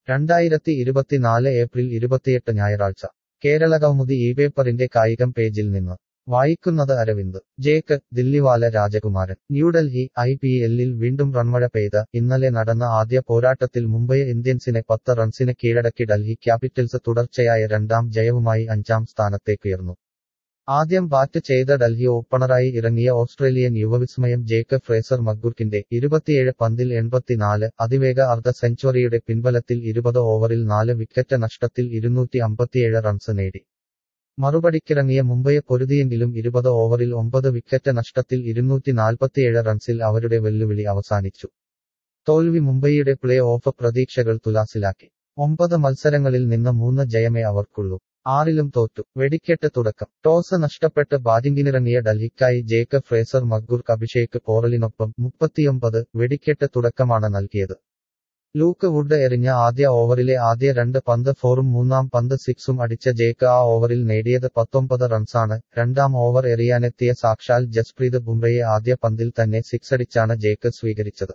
രണ്ടായിരത്തി ഇരുപത്തിനാല് ഏപ്രിൽ ഇരുപത്തിയെട്ട് ഞായറാഴ്ച കേരള കൗമുദി ഈ പേപ്പറിന്റെ കായികം പേജിൽ നിന്ന് വായിക്കുന്നത് അരവിന്ദ് ജേക്ക് ദില്ലിവാല രാജകുമാരൻ ന്യൂഡൽഹി ഐ പി എല്ലിൽ വീണ്ടും റൺമഴ പെയ്ത ഇന്നലെ നടന്ന ആദ്യ പോരാട്ടത്തിൽ മുംബൈ ഇന്ത്യൻസിനെ പത്ത് റൺസിന് കീഴടക്കി ഡൽഹി ക്യാപിറ്റൽസ് തുടർച്ചയായ രണ്ടാം ജയവുമായി അഞ്ചാം സ്ഥാനത്തേക്കുയർന്നു ആദ്യം ബാറ്റ് ചെയ്ത ഡൽഹി ഓപ്പണറായി ഇറങ്ങിയ ഓസ്ട്രേലിയൻ യുവവിസ്മയം ജേക്ക് ഫ്രേസർ മഗ്ഗുർക്കിന്റെ ഇരുപത്തിയേഴ് പന്തിൽ എൺപത്തിനാല് അതിവേഗ അർദ്ധ സെഞ്ചുറിയുടെ പിൻബലത്തിൽ ഇരുപത് ഓവറിൽ നാല് വിക്കറ്റ് നഷ്ടത്തിൽ ഇരുന്നൂറ്റി അമ്പത്തിയേഴ് റൺസ് നേടി മറുപടിക്കിറങ്ങിയ മുംബൈയെ പൊരുതിയെങ്കിലും ഇരുപത് ഓവറിൽ ഒമ്പത് വിക്കറ്റ് നഷ്ടത്തിൽ ഇരുന്നൂറ്റി നാൽപ്പത്തിയേഴ് റൺസിൽ അവരുടെ വെല്ലുവിളി അവസാനിച്ചു തോൽവി മുംബൈയുടെ പ്ലേ ഓഫ് പ്രതീക്ഷകൾ തുലാസിലാക്കി ഒമ്പത് മത്സരങ്ങളിൽ നിന്ന് മൂന്ന് ജയമേ അവർക്കുള്ളൂ ആറിലും തോറ്റു വെടിക്കെട്ട് തുടക്കം ടോസ് നഷ്ടപ്പെട്ട് ബാറ്റിംഗിനിറങ്ങിയ ഡൽഹിക്കായി ജേക്ക് ഫ്രേസർ മഗ്ഗുർക്ക് അഭിഷേക് പോറലിനൊപ്പം മുപ്പത്തിയൊമ്പത് വെടിക്കെട്ട് തുടക്കമാണ് നൽകിയത് ലൂക്ക് വുഡ് എറിഞ്ഞ ആദ്യ ഓവറിലെ ആദ്യ രണ്ട് പന്ത് ഫോറും മൂന്നാം പന്ത് സിക്സും അടിച്ച ജേക്ക് ആ ഓവറിൽ നേടിയത് പത്തൊമ്പത് റൺസാണ് രണ്ടാം ഓവർ എറിയാനെത്തിയ സാക്ഷാൽ ജസ്പ്രീത് ബുംറയെ ആദ്യ പന്തിൽ തന്നെ സിക്സടിച്ചാണ് ജേക്ക് സ്വീകരിച്ചത്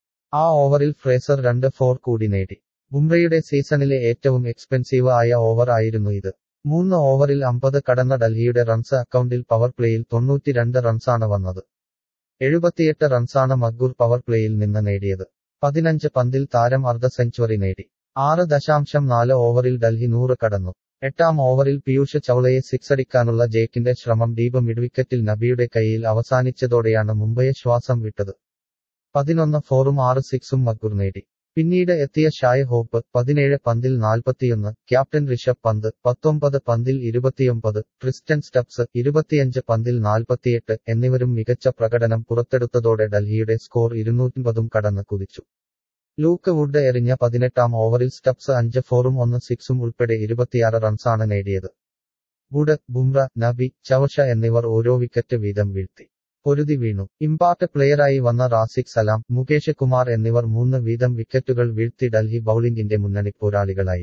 ആ ഓവറിൽ ഫ്രേസർ രണ്ട് ഫോർ കൂടി നേടി ബുംറയുടെ സീസണിലെ ഏറ്റവും എക്സ്പെൻസീവ് ആയ ഓവർ ആയിരുന്നു ഇത് മൂന്ന് ഓവറിൽ അമ്പത് കടന്ന ഡൽഹിയുടെ റൺസ് അക്കൗണ്ടിൽ പവർ പ്ലേയിൽ തൊണ്ണൂറ്റിരണ്ട് റൺസാണ് വന്നത് എഴുപത്തിയെട്ട് റൺസാണ് മഗ്ഗൂർ പവർ പ്ലേയിൽ നിന്ന് നേടിയത് പതിനഞ്ച് പന്തിൽ താരം അർദ്ധ സെഞ്ചുറി നേടി ആറ് ദശാംശം നാല് ഓവറിൽ ഡൽഹി നൂറ് കടന്നു എട്ടാം ഓവറിൽ പീയൂഷ് ചൌളയെ സിക്സടിക്കാനുള്ള ജേക്കിന്റെ ശ്രമം ഡീപ് മിഡ്വിക്കറ്റിൽ നബിയുടെ കൈയിൽ അവസാനിച്ചതോടെയാണ് മുംബൈയെ ശ്വാസം വിട്ടത് പതിനൊന്ന് ഫോറും ആറ് സിക്സും മഗ്ഗൂർ നേടി പിന്നീട് എത്തിയ ഷായ് ഹോപ്പ് പതിനേഴ് പന്തിൽ നാൽപ്പത്തിയൊന്ന് ക്യാപ്റ്റൻ ഋഷഭ് പന്ത് പത്തൊമ്പത് പന്തിൽ ഇരുപത്തിയൊമ്പത് ക്രിസ്റ്റൻ സ്റ്റപ്സ് ഇരുപത്തിയഞ്ച് പന്തിൽ നാൽപ്പത്തിയെട്ട് എന്നിവരും മികച്ച പ്രകടനം പുറത്തെടുത്തതോടെ ഡൽഹിയുടെ സ്കോർ ഇരുന്നൂറ്റിമ്പതും കടന്ന് കുതിച്ചു ലൂക്ക് വുഡ് എറിഞ്ഞ പതിനെട്ടാം ഓവറിൽ സ്റ്റപ്സ് അഞ്ച് ഫോറും ഒന്ന് സിക്സും ഉൾപ്പെടെ ഇരുപത്തിയാറ് റൺസാണ് നേടിയത് വുഡ് ബുംറ നബി ചവഷ എന്നിവർ ഓരോ വിക്കറ്റ് വീതം വീഴ്ത്തി പൊരുതി വീണു ഇമ്പാക്ട് പ്ലെയറായി വന്ന റാസിക് സലാം മുകേഷ് കുമാർ എന്നിവർ മൂന്ന് വീതം വിക്കറ്റുകൾ വീഴ്ത്തി ഡൽഹി ബൌളിംഗിന്റെ മുന്നണി പോരാളികളായി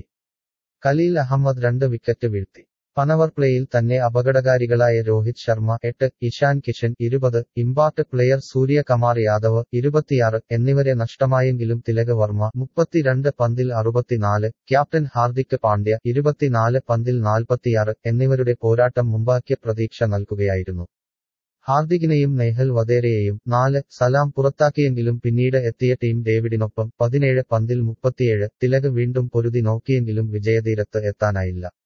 ഖലീൽ അഹമ്മദ് രണ്ട് വിക്കറ്റ് വീഴ്ത്തി പനവർ പ്ലേയിൽ തന്നെ അപകടകാരികളായ രോഹിത് ശർമ്മ എട്ട് ഇഷാൻ കിഷൻ ഇരുപത് ഇമ്പാക്ട് പ്ലെയർ സൂര്യ കമാർ യാദവ് ഇരുപത്തിയാറ് എന്നിവരെ നഷ്ടമായെങ്കിലും തിലക് വർമ്മ മുപ്പത്തിരണ്ട് പന്തിൽ അറുപത്തിനാല് ക്യാപ്റ്റൻ ഹാർദിക് പാണ്ഡ്യ ഇരുപത്തിനാല് പന്തിൽ നാൽപ്പത്തിയാറ് എന്നിവരുടെ പോരാട്ടം മുമ്പാക്കിയ പ്രതീക്ഷ നൽകുകയായിരുന്നു ഹാർദികിനെയും നെഹൽ വധേരയെയും നാല് സലാം പുറത്താക്കിയെങ്കിലും പിന്നീട് എത്തിയ ടീം ഡേവിഡിനൊപ്പം പതിനേഴ് പന്തിൽ മുപ്പത്തിയേഴ് തിലക് വീണ്ടും പൊരുതി നോക്കിയെങ്കിലും വിജയതീരത്ത് എത്താനായില്ല